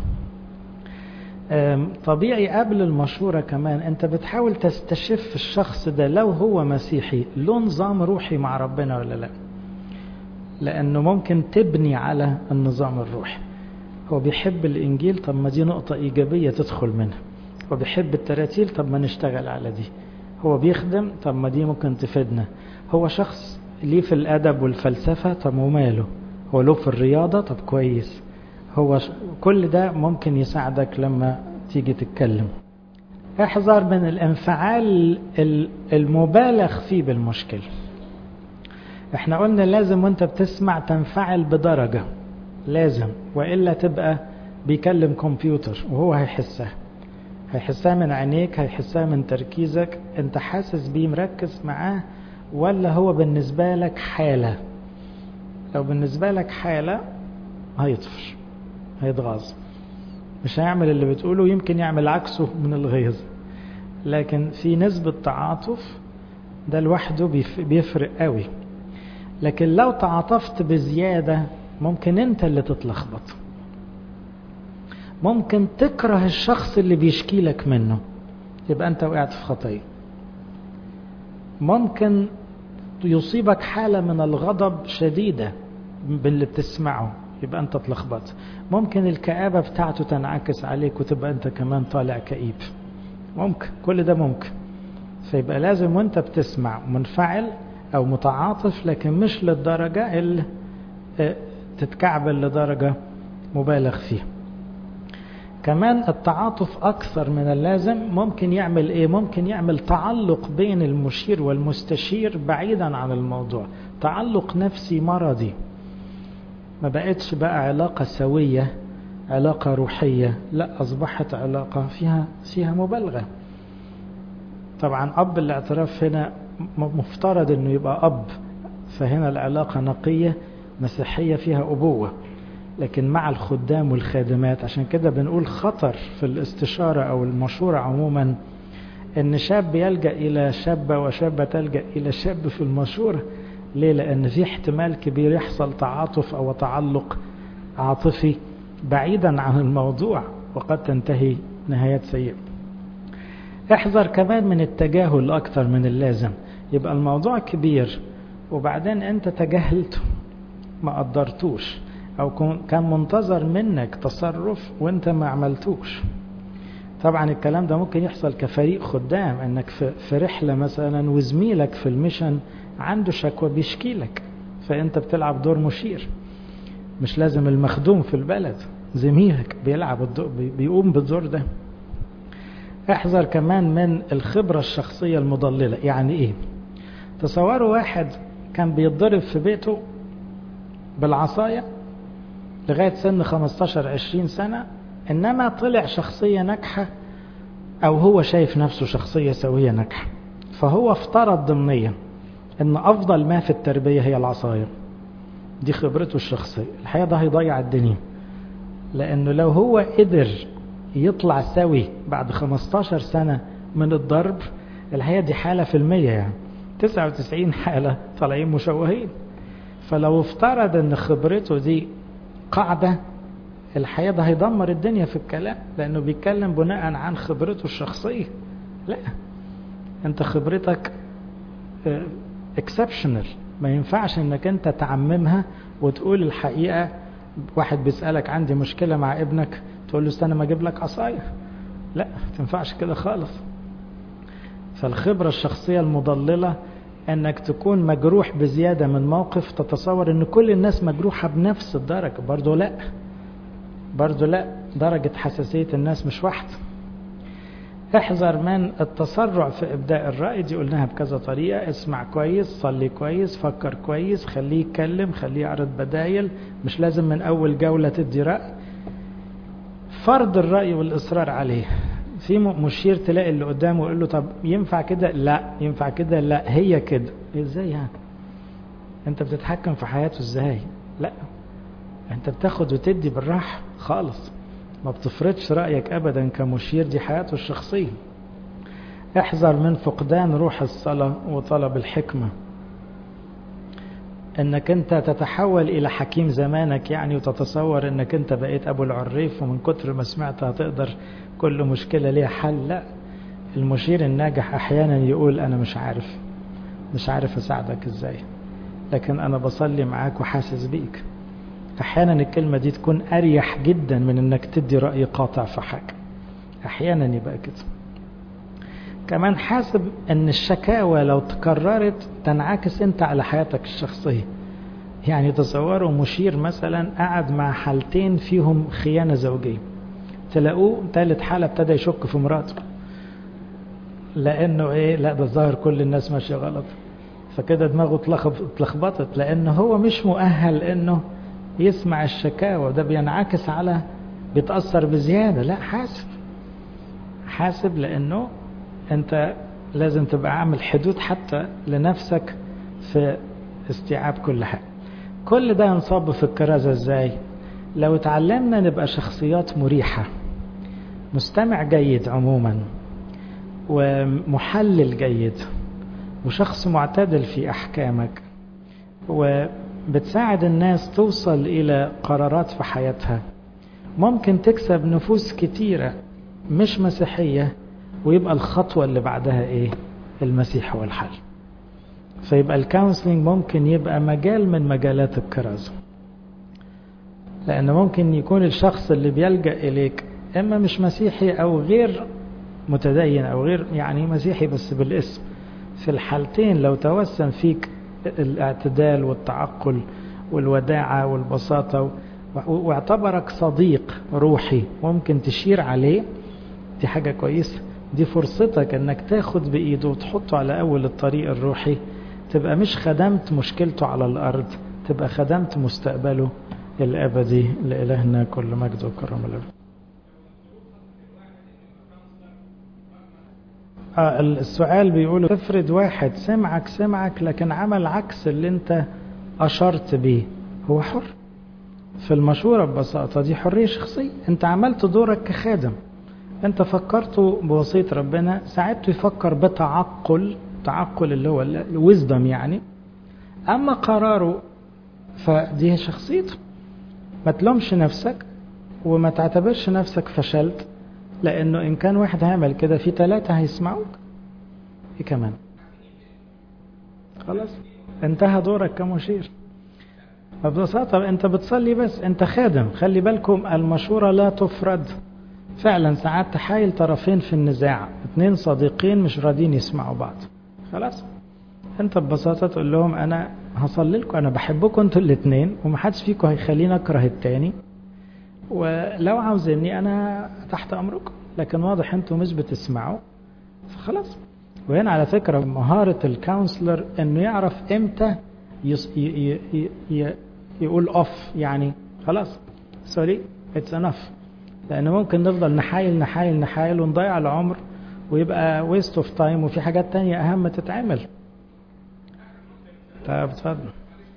Speaker 1: طبيعي قبل المشورة كمان أنت بتحاول تستشف الشخص ده لو هو مسيحي له نظام روحي مع ربنا ولا لا لأنه ممكن تبني على النظام الروحي هو بيحب الإنجيل طب ما دي نقطة إيجابية تدخل منها هو بيحب التراتيل طب ما نشتغل على دي هو بيخدم طب ما دي ممكن تفيدنا هو شخص ليه في الأدب والفلسفة طب وماله هو له في الرياضة طب كويس هو كل ده ممكن يساعدك لما تيجي تتكلم احذر من الانفعال المبالغ فيه بالمشكلة احنا قلنا لازم وانت بتسمع تنفعل بدرجة لازم وإلا تبقى بيكلم كمبيوتر وهو هيحسها هيحسها من عينيك هيحسها من تركيزك انت حاسس بيه مركز معاه ولا هو بالنسبة لك حالة لو بالنسبة لك حالة هيطفش هيتغاظ مش هيعمل اللي بتقوله يمكن يعمل عكسه من الغيظ لكن في نسبة تعاطف ده لوحده بيفرق قوي لكن لو تعاطفت بزيادة ممكن انت اللي تتلخبط ممكن تكره الشخص اللي بيشكي لك منه يبقى انت وقعت في خطية ممكن يصيبك حالة من الغضب شديدة باللي بتسمعه يبقى انت اتلخبطت ممكن الكآبة بتاعته تنعكس عليك وتبقى انت كمان طالع كئيب ممكن كل ده ممكن فيبقى لازم وانت بتسمع منفعل او متعاطف لكن مش للدرجة اللي تتكعبل لدرجة مبالغ فيها كمان التعاطف أكثر من اللازم ممكن يعمل إيه؟ ممكن يعمل تعلق بين المشير والمستشير بعيدا عن الموضوع تعلق نفسي مرضي ما بقتش بقى علاقة سوية علاقة روحية لا أصبحت علاقة فيها فيها مبالغة طبعا أب الاعتراف هنا مفترض أنه يبقى أب فهنا العلاقة نقية مسيحية فيها أبوة لكن مع الخدام والخادمات عشان كده بنقول خطر في الاستشارة أو المشورة عموما أن شاب يلجأ إلى شابة وشابة تلجأ إلى شاب في المشورة ليه لأن في احتمال كبير يحصل تعاطف أو تعلق عاطفي بعيدا عن الموضوع وقد تنتهي نهايات سيئة احذر كمان من التجاهل أكثر من اللازم يبقى الموضوع كبير وبعدين أنت تجاهلته ما قدرتوش أو كان منتظر منك تصرف وأنت ما عملتوش طبعا الكلام ده ممكن يحصل كفريق خدام انك في رحله مثلا وزميلك في الميشن عنده شكوى بيشكي لك فانت بتلعب دور مشير مش لازم المخدوم في البلد زميلك بيلعب الدور بيقوم بالدور ده احذر كمان من الخبرة الشخصية المضللة يعني ايه تصوروا واحد كان بيتضرب في بيته بالعصاية لغاية سن 15-20 سنة إنما طلع شخصية ناجحة أو هو شايف نفسه شخصية سوية ناجحة فهو افترض ضمنيا إن أفضل ما في التربية هي العصاية دي خبرته الشخصية الحقيقة ده هيضيع الدنيا لأنه لو هو قدر يطلع سوي بعد 15 سنة من الضرب الحقيقة دي حالة في المية يعني 99 حالة طالعين مشوهين فلو افترض ان خبرته دي قاعدة الحقيقة ده هيدمر الدنيا في الكلام لأنه بيتكلم بناء عن خبرته الشخصية لا أنت خبرتك اكسبشنال ما ينفعش انك انت تعممها وتقول الحقيقة واحد بيسألك عندي مشكلة مع ابنك تقول له استنى ما اجيب لك عصاية لا ما تنفعش كده خالص فالخبرة الشخصية المضللة انك تكون مجروح بزيادة من موقف تتصور ان كل الناس مجروحة بنفس الدرجة برضو لا برضو لا درجة حساسية الناس مش واحدة احذر من التسرع في ابداء الرأي دي قلناها بكذا طريقة اسمع كويس صلي كويس فكر كويس خليه يتكلم خليه يعرض بدايل مش لازم من اول جولة تدي رأي فرض الرأي والإصرار عليه في مشير تلاقي اللي قدامه يقول له طب ينفع كده لا ينفع كده لا هي كده ازاي يعني انت بتتحكم في حياته ازاي لا انت بتاخد وتدي بالراحة خالص ما بتفرضش رأيك ابدا كمشير دي حياته الشخصية احذر من فقدان روح الصلاة وطلب الحكمة انك انت تتحول الى حكيم زمانك يعني وتتصور انك انت بقيت ابو العريف ومن كتر ما سمعت هتقدر كل مشكلة ليها حل لا المشير الناجح احيانا يقول انا مش عارف مش عارف اساعدك ازاي لكن انا بصلي معاك وحاسس بيك احيانا الكلمة دي تكون اريح جدا من انك تدي رأي قاطع في حاجة احيانا يبقى كده كمان حاسب ان الشكاوى لو تكررت تنعكس انت على حياتك الشخصية يعني تصوروا مشير مثلا قعد مع حالتين فيهم خيانة زوجية تلاقوه ثالث حالة ابتدى يشك في مراته لانه ايه لا ده الظاهر كل الناس ماشية غلط فكده دماغه اتلخبطت لانه هو مش مؤهل انه يسمع الشكاوى ده بينعكس على بيتأثر بزيادة لا حاسب حاسب لانه انت لازم تبقى عامل حدود حتى لنفسك في استيعاب كل حاجة كل ده ينصب في الكرازة ازاي لو اتعلمنا نبقى شخصيات مريحة مستمع جيد عموما ومحلل جيد وشخص معتدل في أحكامك وبتساعد الناس توصل إلى قرارات في حياتها ممكن تكسب نفوس كتيرة مش مسيحية ويبقى الخطوة اللي بعدها ايه المسيح هو الحل فيبقى الكونسلنج ممكن يبقى مجال من مجالات الكرازة لأن ممكن يكون الشخص اللي بيلجأ إليك إما مش مسيحي أو غير متدين أو غير يعني مسيحي بس بالاسم في الحالتين لو توسم فيك الاعتدال والتعقل والوداعة والبساطة واعتبرك صديق روحي ممكن تشير عليه دي حاجة كويسة دي فرصتك انك تاخد بايده وتحطه على اول الطريق الروحي تبقى مش خدمت مشكلته على الارض تبقى خدمت مستقبله الابدي لالهنا كل مجد وكرم له آه السؤال بيقول افرض واحد سمعك سمعك لكن عمل عكس اللي انت اشرت بيه هو حر في المشورة ببساطة دي حرية شخصية انت عملت دورك كخادم انت فكرته بوصية ربنا ساعدته يفكر بتعقل تعقل اللي هو الويزدم يعني أما قراره فدي شخصيته ما تلومش نفسك وما تعتبرش نفسك فشلت لأنه إن كان واحد هيعمل كده في ثلاثة هيسمعوك إيه كمان خلاص انتهى دورك كمشير ببساطة انت بتصلي بس انت خادم خلي بالكم المشورة لا تفرد فعلا ساعات تحايل طرفين في النزاع اتنين صديقين مش راضين يسمعوا بعض خلاص انت ببساطة تقول لهم انا هصلي لكم انا بحبكم انتوا الاتنين ومحدش فيكم هيخليني اكره التاني ولو عاوزيني انا تحت امركم لكن واضح انتوا مش بتسمعوا فخلاص وهنا على فكرة مهارة الكونسلر انه يعرف امتى يص... ي... ي... ي... يقول اوف يعني خلاص سوري اتس انف لان ممكن نفضل نحايل نحايل نحايل ونضيع العمر ويبقى ويست اوف تايم وفي حاجات تانية اهم تتعمل طيب اتفضل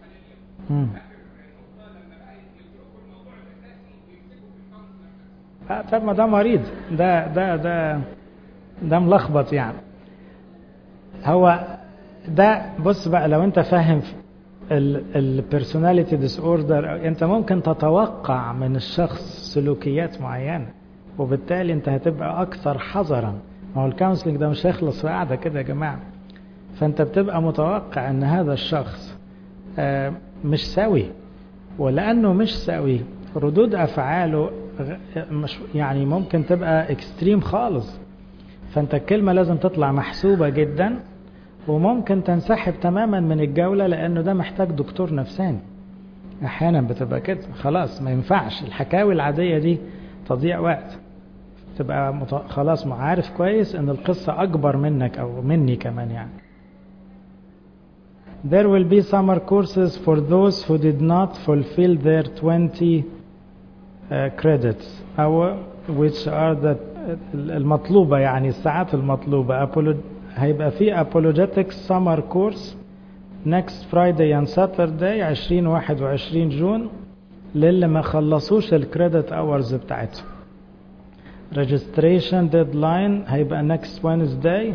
Speaker 1: طب ما ده مريض ده ده ده ده ملخبط يعني هو ده بص بقى لو انت فاهم البيرسوناليتي ديس اوردر انت ممكن تتوقع من الشخص سلوكيات معينه وبالتالي انت هتبقى اكثر حذرا ما هو الكونسلنج ده مش هيخلص في قاعده كده يا جماعه فانت بتبقى متوقع ان هذا الشخص مش سوي ولانه مش سوي ردود افعاله مش يعني ممكن تبقى اكستريم خالص فانت الكلمه لازم تطلع محسوبه جدا وممكن تنسحب تماما من الجولة لأنه ده محتاج دكتور نفساني أحيانا بتبقى كده خلاص ما ينفعش الحكاوي العادية دي تضيع وقت تبقى مت... خلاص عارف كويس ان القصة أكبر منك أو مني كمان يعني There will be summer courses for those who did not fulfill their 20 uh, credits أو which are the المطلوبة يعني الساعات المطلوبة هيبقى في apologetics summer course next Friday and Saturday 20 21 جون للي ما خلصوش الكريدت اورز بتاعتهم registration deadline هيبقى next Wednesday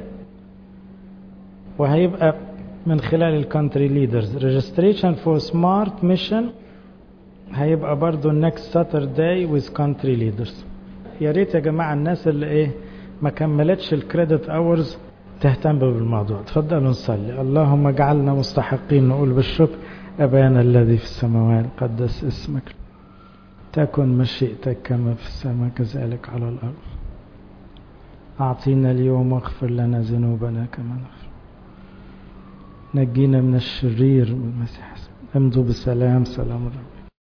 Speaker 1: وهيبقى من خلال الكونتري ليدرز registration for smart mission هيبقى برضو next Saturday with country leaders يا ريت يا جماعة الناس اللي ايه ما كملتش الكريدت اورز تهتم بالموضوع تفضلوا نصلي اللهم اجعلنا مستحقين نقول بالشكر أبانا الذي في السماوات قدس اسمك تكن مشيئتك كما في السماء كذلك على الأرض أعطينا اليوم واغفر لنا ذنوبنا كما نغفر نجينا من الشرير بالمسيح امضوا بسلام سلام الرب